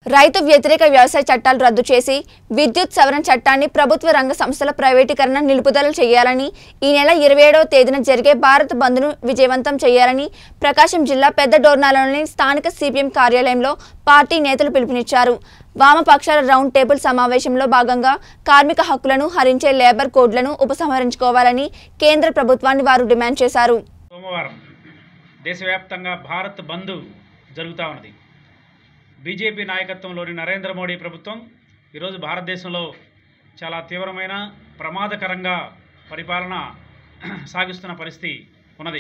రైతు వ్యతిరేక వ్యవసాయ చట్టాలు రద్దు చేసి విద్యుత్ సవరణ చట్టాన్ని ప్రభుత్వ రంగ సంస్థల ప్రైవేటీకరణ నిలుపుదల చేయాలని ఈ నెల ఇరవై ఏడవ తేదీన జరిగే భారత్ బంద్ను విజయవంతం చేయాలని ప్రకాశం జిల్లా పెద్ద డోర్నాలలోని స్థానిక సిపిఎం కార్యాలయంలో పార్టీ నేతలు పిలుపునిచ్చారు వామపక్షాల రౌండ్ టేబుల్ సమావేశంలో భాగంగా కార్మిక హక్కులను హరించే లేబర్ కోడ్లను ఉపసంహరించుకోవాలని కేంద్ర ప్రభుత్వాన్ని వారు డిమాండ్ చేశారు సోమవారం దేశవ్యాప్తంగా భారత్ బంద్ జరుగుతూ ఉన్నది బీజేపీ నాయకత్వంలోని నరేంద్ర మోడీ ప్రభుత్వం ఈరోజు భారతదేశంలో చాలా తీవ్రమైన ప్రమాదకరంగా పరిపాలన సాగిస్తున్న పరిస్థితి ఉన్నది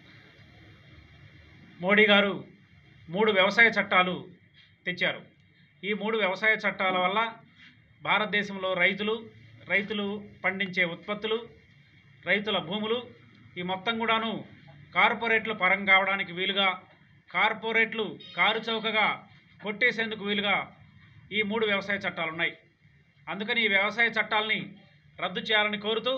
మోడీ గారు మూడు వ్యవసాయ చట్టాలు తెచ్చారు ఈ మూడు వ్యవసాయ చట్టాల వల్ల భారతదేశంలో రైతులు రైతులు పండించే ఉత్పత్తులు రైతుల భూములు ఈ మొత్తం కూడాను కార్పొరేట్లు పరం కావడానికి వీలుగా కార్పొరేట్లు కారు చౌకగా కొట్టేసేందుకు వీలుగా ఈ మూడు వ్యవసాయ చట్టాలు ఉన్నాయి అందుకని ఈ వ్యవసాయ చట్టాలని రద్దు చేయాలని కోరుతూ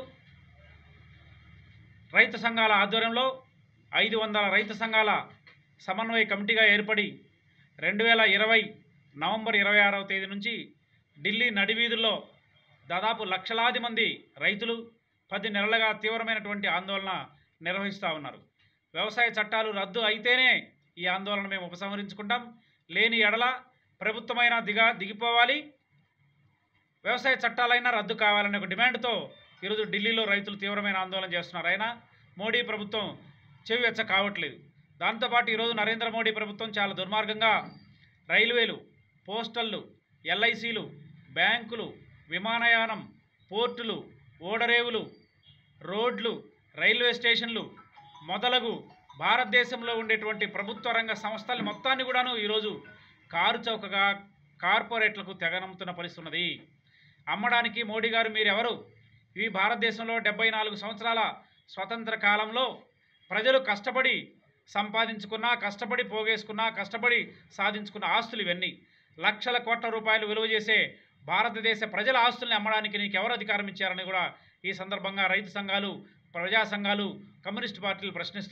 రైతు సంఘాల ఆధ్వర్యంలో ఐదు వందల రైతు సంఘాల సమన్వయ కమిటీగా ఏర్పడి రెండు వేల ఇరవై నవంబర్ ఇరవై ఆరవ తేదీ నుంచి ఢిల్లీ నడివీధుల్లో దాదాపు లక్షలాది మంది రైతులు పది నెలలుగా తీవ్రమైనటువంటి ఆందోళన నిర్వహిస్తూ ఉన్నారు వ్యవసాయ చట్టాలు రద్దు అయితేనే ఈ ఆందోళన మేము ఉపసంహరించుకుంటాం లేని ఎడల ప్రభుత్వమైనా దిగా దిగిపోవాలి వ్యవసాయ చట్టాలైనా రద్దు కావాలనే ఒక డిమాండ్తో ఈరోజు ఢిల్లీలో రైతులు తీవ్రమైన ఆందోళన చేస్తున్నారు అయినా మోడీ ప్రభుత్వం చెవి వెచ్చ కావట్లేదు దాంతోపాటు ఈరోజు నరేంద్ర మోడీ ప్రభుత్వం చాలా దుర్మార్గంగా రైల్వేలు పోస్టల్లు ఎల్ఐసీలు బ్యాంకులు విమానయానం పోర్టులు ఓడరేవులు రోడ్లు రైల్వే స్టేషన్లు మొదలగు భారతదేశంలో ఉండేటువంటి ప్రభుత్వ రంగ సంస్థల మొత్తాన్ని కూడాను ఈరోజు కారు చౌకగా కార్పొరేట్లకు తెగనమ్ముతున్న పరిస్థితి ఉన్నది అమ్మడానికి మోడీ గారు మీరెవరు ఇవి భారతదేశంలో డెబ్బై నాలుగు సంవత్సరాల స్వతంత్ర కాలంలో ప్రజలు కష్టపడి సంపాదించుకున్నా కష్టపడి పోగేసుకున్నా కష్టపడి సాధించుకున్న ఆస్తులు ఇవన్నీ లక్షల కోట్ల రూపాయలు విలువ చేసే భారతదేశ ప్రజల ఆస్తుల్ని అమ్మడానికి నీకు ఎవరు అధికారం ఇచ్చారని కూడా ఈ సందర్భంగా రైతు సంఘాలు ప్రజా సంఘాలు కమ్యూనిస్ట్ పార్టీలు ప్రశ్నిస్తున్నారు